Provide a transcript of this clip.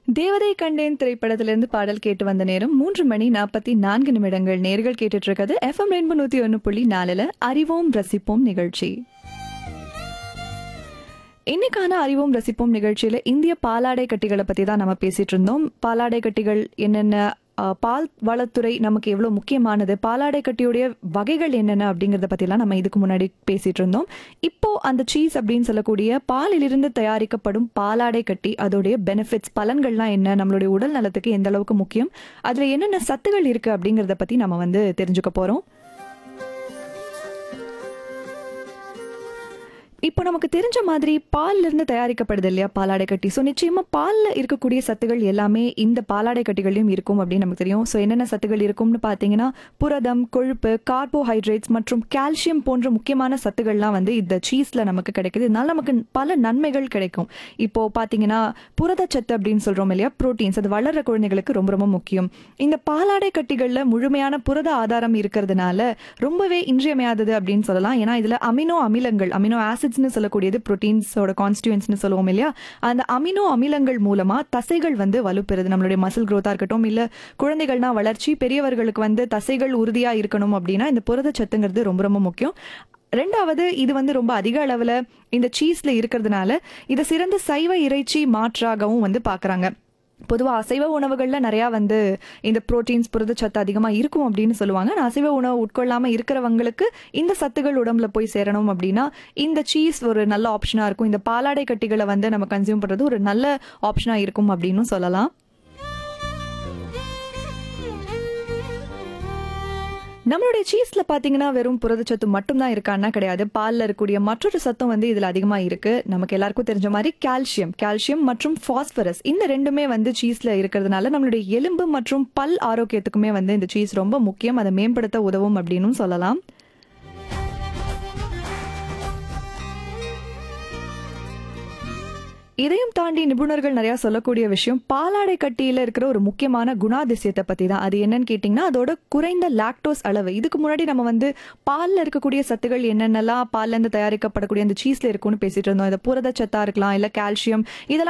தேவதை கண்டேன் திரைப்படத்திலிருந்து பாடல் கேட்டு வந்த நேரம் மூன்று மணி நாற்பத்தி நான்கு நிமிடங்கள் நேர்கள் கேட்டுட்டு இருக்கிறது எஃப்எம் ரெண்டு நூத்தி ஒன்று புள்ளி நாலுல அறிவோம் ரசிப்போம் நிகழ்ச்சி இன்னைக்கான அறிவோம் ரசிப்போம் நிகழ்ச்சியில இந்திய பாலாடை கட்டிகளை பத்தி தான் நம்ம பேசிட்டு இருந்தோம் பாலாடை கட்டிகள் என்னென்ன அஹ், பால் வளத்துறை நமக்கு எவ்வளவு முக்கியமானது பாலாடை கட்டியுடைய வகைகள் என்னென்ன அப்படிங்கறத பத்திலாம் நம்ம இதுக்கு முன்னாடி பேசிட்டு இருந்தோம் இப்போ அந்த சீஸ் அப்படின்னு சொல்லக்கூடிய பாலிலிருந்து தயாரிக்கப்படும் பாலாடை கட்டி அதோடைய பெனிஃபிட்ஸ் பலன்கள்லாம் என்ன நம்மளுடைய உடல் நலத்துக்கு எந்த அளவுக்கு முக்கியம் அதுல என்னென்ன சத்துகள் இருக்கு அப்படிங்கறத பத்தி நம்ம வந்து தெரிஞ்சுக்க போறோம் இப்போ நமக்கு தெரிஞ்ச மாதிரி பால்ல இருந்து தயாரிக்கப்படுது இல்லையா பாலாடை கட்டி ஸோ நிச்சயமா பால்ல இருக்கக்கூடிய சத்துகள் எல்லாமே இந்த பாலாடை கட்டிகளையும் இருக்கும் அப்படின்னு நமக்கு தெரியும் ஸோ என்னென்ன சத்துகள் இருக்கும்னு பார்த்தீங்கன்னா புரதம் கொழுப்பு கார்போஹைட்ரேட்ஸ் மற்றும் கால்சியம் போன்ற முக்கியமான சத்துக்கள்லாம் வந்து இந்த சீஸ்ல நமக்கு கிடைக்குது இதனால நமக்கு பல நன்மைகள் கிடைக்கும் இப்போ பார்த்தீங்கன்னா புரதச்சத்து அப்படின்னு சொல்றோம் இல்லையா புரோட்டீன்ஸ் அது வளர்ற குழந்தைகளுக்கு ரொம்ப ரொம்ப முக்கியம் இந்த பாலாடை கட்டிகள்ல முழுமையான புரத ஆதாரம் இருக்கிறதுனால ரொம்பவே இன்றியமையாதது அப்படின்னு சொல்லலாம் ஏன்னா இதுல அமினோ அமிலங்கள் அமினோ ஆசிட்ஸ்னு சொல்லக்கூடியது புரோட்டீன்ஸோட கான்ஸ்டியூன்ஸ்னு சொல்லுவோம் இல்லையா அந்த அமினோ அமிலங்கள் மூலமா தசைகள் வந்து வலுப்பெறுது நம்மளுடைய மசில் growth-ஆ இருக்கட்டும் இல்ல குழந்தைகள்னா வளர்ச்சி பெரியவர்களுக்கு வந்து தசைகள் உறுதியா இருக்கணும் அப்படின்னா இந்த புரதச்சத்துங்கிறது ரொம்ப ரொம்ப முக்கியம் ரெண்டாவது இது வந்து ரொம்ப அதிக அளவுல இந்த சீஸ்ல இருக்கிறதுனால இதை சிறந்த சைவ இறைச்சி மாற்றாகவும் வந்து பாக்குறாங்க பொதுவாக அசைவ உணவுகள்ல நிறையா வந்து இந்த புரோட்டீன்ஸ் புரதச்சத்து அதிகமாக இருக்கும் அப்படின்னு சொல்லுவாங்க நான் அசைவ உணவு உட்கொள்ளாமல் இருக்கிறவங்களுக்கு இந்த சத்துகள் உடம்புல போய் சேரணும் அப்படின்னா இந்த சீஸ் ஒரு நல்ல ஆப்ஷனாக இருக்கும் இந்த பாலாடை கட்டிகளை வந்து நம்ம கன்சியூம் பண்ணுறது ஒரு நல்ல ஆப்ஷனாக இருக்கும் அப்படின்னு சொல்லலாம் நம்மளுடைய சீஸ்ல பாத்தீங்கன்னா வெறும் புரதச்சத்து மட்டும்தான் இருக்கான்னா கிடையாது பால்ல இருக்கக்கூடிய மற்றொரு சத்தம் வந்து இதுல அதிகமா இருக்கு நமக்கு எல்லாருக்கும் தெரிஞ்ச மாதிரி கால்சியம் கால்சியம் மற்றும் பாஸ்பரஸ் இந்த ரெண்டுமே வந்து சீஸ்ல இருக்கிறதுனால நம்மளுடைய எலும்பு மற்றும் பல் ஆரோக்கியத்துக்குமே வந்து இந்த சீஸ் ரொம்ப முக்கியம் அதை மேம்படுத்த உதவும் அப்படின்னு சொல்லலாம் இதையும் தாண்டி நிபுணர்கள் நிறைய சொல்லக்கூடிய விஷயம் பாலாடை கட்டியில இருக்கிற ஒரு முக்கியமான குணாதிசயத்தை பத்தி தான் அது என்னன்னு கேட்டிங்கன்னா அதோட குறைந்த லாக்டோஸ் அளவு இதுக்கு முன்னாடி நம்ம வந்து பால்ல இருக்கக்கூடிய சத்துகள் என்னென்னலாம் பால்ல இருந்து தயாரிக்கப்படக்கூடிய அந்த சீஸ்ல இருக்கும்னு பேசிட்டு இருந்தோம் இது புரதச்சத்தா இருக்கலாம் இல்ல கால்சியம் இதெல்லாம்